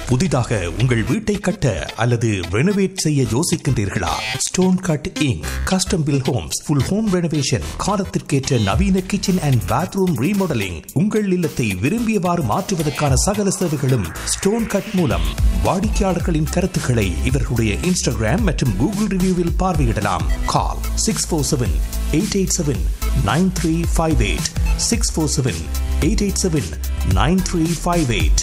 புதிதாக உங்கள் வீட்டை கட்ட அல்லது ரெனோவேட் செய்ய யோசிக்கின்றீர்களா stone cutting custom built homes full home renovation காலத்திற்கேற்ற நவீன கிச்சன் அண்ட் பாத்ரூம் ரீமாடலிங் உங்கள் இல்லத்தை விரும்பியவாறு மாற்றுவதற்கான சகல சேவைகளும் ஸ்டோன் கட் மூலம் வாடிக்கையாளர்களின் கருத்துக்களை இவர்களுடைய இன்ஸ்டாகிராம் மற்றும் கூகுள் ரிவ்யூவில் பார்வையிடலாம் call six four seven eight eight seven nine three five eight six four seven eight eight seven nine three five eight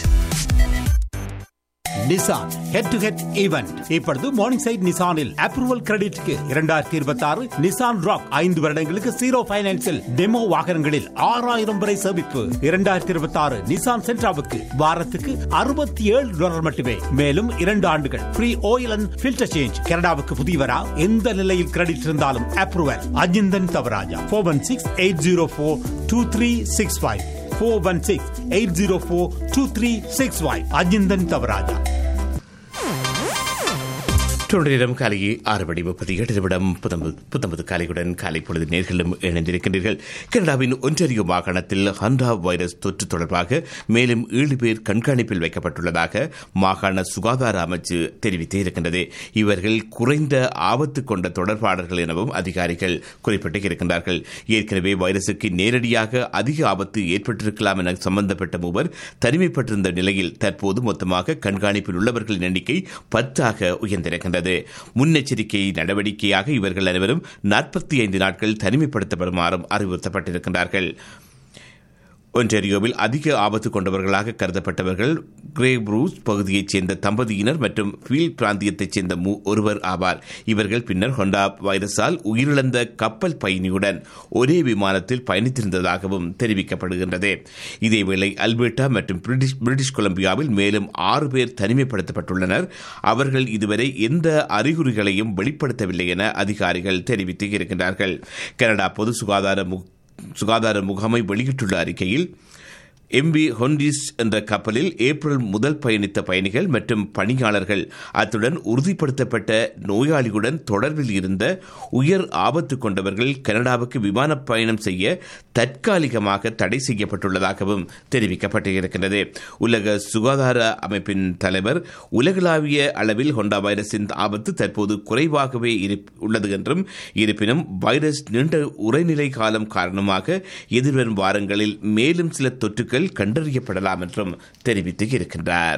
Nissan head to head event இப்பொழுது மார்னிங் சைட் நிசானில் approval கிரெடிட்க்கு இரண்டாயிரத்தி இருபத்தி ஆறு Nissan rock ஐந்து வருடங்களுக்கு zero பைனான்சில் demo வாகனங்களில் ஆறாயிரம் வரை சேமிப்பு இரண்டாயிரத்தி இருபத்தி ஆறு நிசான் சென்ட்ராவுக்கு வாரத்துக்கு அறுபத்தி ஏழு டாலர் மட்டுமே மேலும் இரண்டு ஆண்டுகள் free oil and filter change கனடாவுக்கு புதியவரா எந்த நிலையில் கிரெடிட் இருந்தாலும் approval Ajinthan Thavarajah four one six eight zero four two three six five four one six eight zero four two three six five Ajinthan Thavarajah நேரம் காலையே ஆறு மணி முப்பத்தி எட்டு நிமிடம் புத்தம்பது புத்தம்பது காலையுடன் காலை பொழுது நேர்களும் இணைந்திருக்கின்றீர்கள் கனடாவின் ஒன்றியோ மாகாணத்தில் ஹண்டா வைரஸ் தொற்று தொடர்பாக மேலும் ஏழு பேர் கண்காணிப்பில் வைக்கப்பட்டுள்ளதாக மாகாண சுகாதார அமைச்சு தெரிவித்து இருக்கின்றது இவர்கள் குறைந்த ஆபத்து கொண்ட தொடர்பாளர்கள் எனவும் அதிகாரிகள் குறிப்பிட்டு இருக்கின்றார்கள் ஏற்கனவே வைரசுக்கு நேரடியாக அதிக ஆபத்து ஏற்பட்டிருக்கலாம் என சம்பந்தப்பட்ட மூவர் தனிமைப்பட்டிருந்த நிலையில் தற்போது மொத்தமாக கண்காணிப்பில் உள்ளவர்களின் எண்ணிக்கை பத்தாக உயர்ந்திருக்கின்றது முன்னெச்சரிக்கை நடவடிக்கையாக இவர்கள் அனைவரும் நாற்பத்தி ஐந்து நாட்கள் தனிமைப்படுத்தப்படுமாறும் அறிவுறுத்தப்பட்டிருக்கின்றார்கள் ஒன்டாரியோவில் அதிக ஆபத்து கொண்டவர்களாக கருதப்பட்டவர்கள் கிரே ப்ரூஸ் பகுதியைச் சேர்ந்த தம்பதியினர் மற்றும் ஃபீல் பிராந்தியத்தைச் சேர்ந்த ஒருவர் ஆவார் இவர்கள் பின்னர் ஹொண்டா வைரஸால் உயிரிழந்த கப்பல் பயணியுடன் ஒரே விமானத்தில் பயணித்திருந்ததாகவும் தெரிவிக்கப்படுகின்றது இதேவேளை அல்பர்டா மற்றும் பிரிட்டிஷ் பிரிட்டிஷ் கொலம்பியாவில் மேலும் ஆறு பேர் தனிமைப்படுத்தப்பட்டுள்ளனர் அவர்கள் இதுவரை எந்த அறிகுறிகளையும் வெளிப்படுத்தவில்லை என அதிகாரிகள் தெரிவித்து இருக்கின்றார்கள் கனடா பொது சுகாதார சுகாதார முகாமை வெளியிட்டுள்ள அறிக்கையில் எம்பி ஹொண்டிஸ் என்ற கப்பலில் ஏப்ரல் முதல் பயணித்த பயணிகள் மற்றும் பணியாளர்கள் அத்துடன் உறுதிப்படுத்தப்பட்ட நோயாளியுடன் தொடர்பில் இருந்த உயர் ஆபத்து கொண்டவர்கள் கனடாவுக்கு விமான பயணம் செய்ய தற்காலிகமாக தடை செய்யப்பட்டுள்ளதாகவும் தெரிவிக்கப்பட்டிருக்கிறது உலக சுகாதார அமைப்பின் தலைவர் உலகளாவிய அளவில் ஹொண்டா வைரஸின் ஆபத்து தற்போது குறைவாகவே உள்ளது என்றும் இருப்பினும் வைரஸ் நீண்ட உரைநிலை காலம் காரணமாக எதிர்வரும் வாரங்களில் மேலும் சில தொற்றுகள் நோய்கள் கண்டறியப்படலாம் என்றும் தெரிவித்து இருக்கின்றார்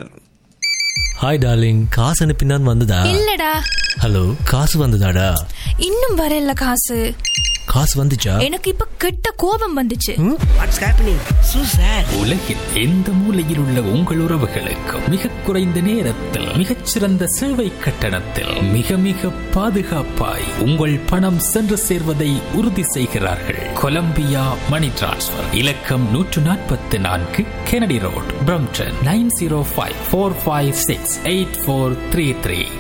ஹாய் டார்லிங் காசு அனுப்பினான் வந்ததா இல்லடா ஹலோ காசு வந்ததாடா இன்னும் வரல காசு காசு வந்துச்சா எனக்கு இப்ப கெட்ட கோபம் வந்துச்சு வாட்ஸ் ஹேப்பனிங் சூ சார் உலகில் எந்த மூலையில் உள்ள உங்கள் உறவுகளுக்கும் மிக குறைந்த நேரத்தில் மிகச்சிறந்த சேவை கட்டணத்தில் மிக மிக பாதுகாப்பாய் உங்கள் பணம் சென்று சேர்வதை உறுதி செய்கிறார்கள் கொலம்பியா மணி டிரான்ஸ்பர் இலக்கம் நூற்று நாற்பத்தி நான்கு Kennedy road Brampton nine zero five four five six eight four three three